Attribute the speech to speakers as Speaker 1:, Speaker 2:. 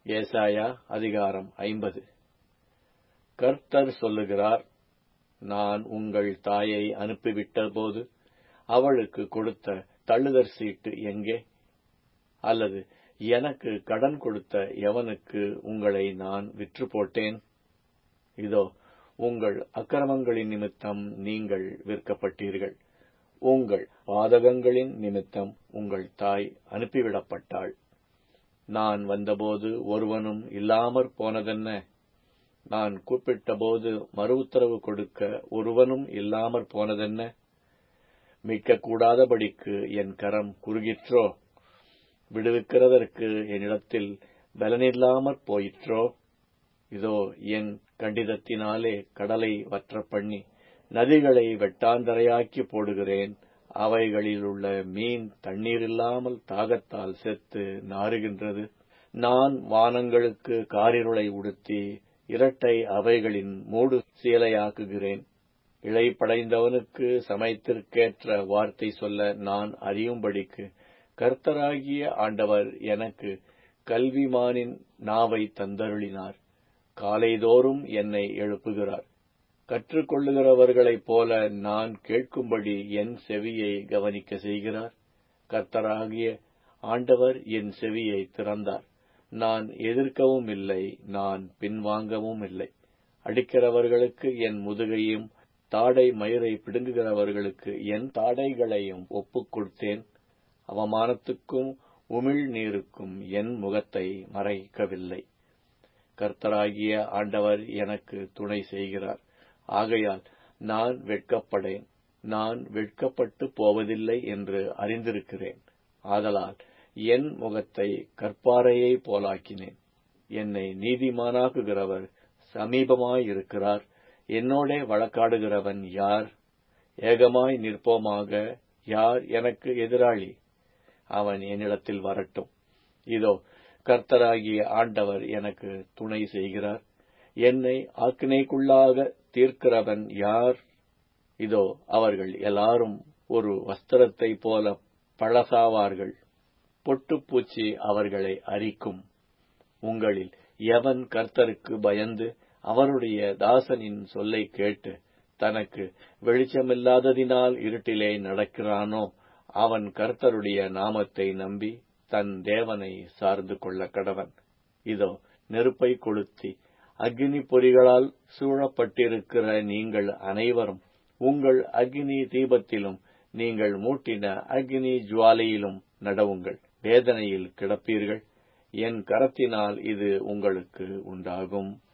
Speaker 1: ஏசாயா அதிகாரம் ஐம்பது கர்த்தர் சொல்லுகிறார் நான் உங்கள் தாயை அனுப்பிவிட்டபோது அவளுக்கு கொடுத்த தள்ளுதற் சீட்டு எங்கே அல்லது எனக்கு கடன் கொடுத்த எவனுக்கு உங்களை நான் விற்று போட்டேன் இதோ உங்கள் அக்கிரமங்களின் நிமித்தம் நீங்கள் விற்கப்பட்டீர்கள் உங்கள் பாதகங்களின் நிமித்தம் உங்கள் தாய் அனுப்பிவிடப்பட்டாள் நான் வந்தபோது ஒருவனும் இல்லாமற் போனதென்ன நான் கூப்பிட்டபோது மறு உத்தரவு கொடுக்க ஒருவனும் இல்லாமற் போனதென்ன மீட்கக்கூடாதபடிக்கு என் கரம் குறுகிற்றோ விடுவிக்கிறதற்கு என்னிடத்தில் பலனில்லாமற் போயிற்றோ இதோ என் கண்டிதத்தினாலே கடலை வற்ற பண்ணி நதிகளை வெட்டாந்தரையாக்கி போடுகிறேன் அவைகளிலுள்ள மீன் தண்ணீரில்லாமல் தாகத்தால் செத்து நாறுகின்றது நான் வானங்களுக்கு காரிருளை உடுத்தி இரட்டை அவைகளின் மூடு சீலையாக்குகிறேன் இழைப்படைந்தவனுக்கு சமயத்திற்கேற்ற வார்த்தை சொல்ல நான் அறியும்படிக்கு கர்த்தராகிய ஆண்டவர் எனக்கு கல்விமானின் நாவை தந்தருளினார் காலைதோறும் என்னை எழுப்புகிறார் கற்றுக்கொள்ளுகிறவர்களைப் போல நான் கேட்கும்படி என் செவியை கவனிக்க செய்கிறார் கர்த்தராகிய ஆண்டவர் என் செவியை திறந்தார் நான் எதிர்க்கவும் இல்லை நான் பின்வாங்கவும் இல்லை அடிக்கிறவர்களுக்கு என் முதுகையும் தாடை மயிரை பிடுங்குகிறவர்களுக்கு என் தாடைகளையும் ஒப்புக் கொடுத்தேன் அவமானத்துக்கும் உமிழ் நீருக்கும் என் முகத்தை மறைக்கவில்லை கர்த்தராகிய ஆண்டவர் எனக்கு துணை செய்கிறார் ஆகையால் நான் வெட்கப்படேன் நான் வெட்கப்பட்டு போவதில்லை என்று அறிந்திருக்கிறேன் ஆதலால் என் முகத்தை கற்பாறையை போலாக்கினேன் என்னை நீதிமானாக்குகிறவர் சமீபமாயிருக்கிறார் என்னோடே வழக்காடுகிறவன் யார் ஏகமாய் நிற்போமாக யார் எனக்கு எதிராளி அவன் என்னிடத்தில் வரட்டும் இதோ கர்த்தராகிய ஆண்டவர் எனக்கு துணை செய்கிறார் என்னை ஆக்கினைக்குள்ளாக தீர்க்கிறவன் யார் இதோ அவர்கள் எல்லாரும் ஒரு வஸ்திரத்தை போல பழசாவார்கள் பொட்டுப்பூச்சி அவர்களை அரிக்கும் உங்களில் எவன் கர்த்தருக்கு பயந்து அவருடைய தாசனின் சொல்லை கேட்டு தனக்கு வெளிச்சமில்லாததினால் இருட்டிலே நடக்கிறானோ அவன் கர்த்தருடைய நாமத்தை நம்பி தன் தேவனை சார்ந்து கொள்ள கடவன் இதோ நெருப்பை கொளுத்தி அக்னி பொறிகளால் சூழப்பட்டிருக்கிற நீங்கள் அனைவரும் உங்கள் அக்னி தீபத்திலும் நீங்கள் மூட்டின அக்னி ஜுவாலையிலும் நடவுங்கள் வேதனையில் கிடப்பீர்கள் என் கரத்தினால் இது உங்களுக்கு உண்டாகும்